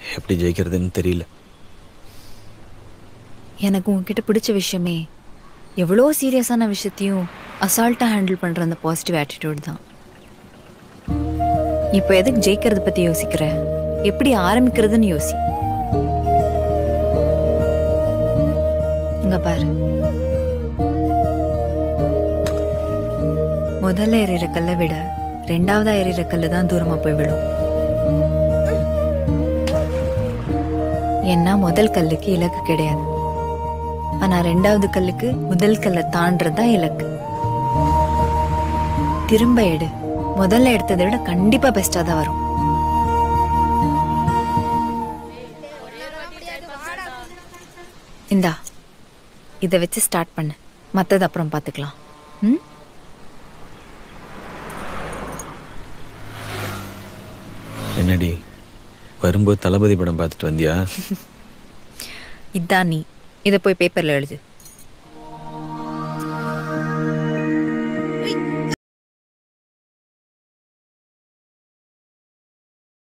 எப்படி ஜெயிக்கிறதுன்னு தெரியல எனக்கு உன்கிட்ட பிடிச்ச விஷயமே எவ்வளோ சீரியஸான விஷயத்தையும் அசால்ட்டாக ஹேண்டில் பண்ணுற அந்த பாசிட்டிவ் ஆட்டிடியூட் தான் இப்போ எதுக்கு ஜெயிக்கிறத பற்றி யோசிக்கிற எப்படி ஆரம்பிக்கிறதுன்னு யோசி இங்க பாரு முதல்ல எறிகிற கல்லை விட ரெண்டாவதா எறிகிற கல்லு தான் தூரமா போய் விழும் ஏன்னா முதல் கல்லுக்கு இலக்கு கிடையாது ஆனா ரெண்டாவது கல்லுக்கு முதல் கல்லை தாண்டறது தான் இலக்கு திரும்ப எடு முதல்ல எடுத்ததை விட கண்டிப்பா பெஸ்டா தான் வரும் இந்தா இதை வச்சு ஸ்டார்ட் பண்ணு மத்தது அப்புறம் பார்த்துக்கலாம் ம் என்னடி வரும்போது தளபதி படம் பார்த்துட்டு வந்தியா இதான் நீ இதை போய் பேப்பர்ல எழுது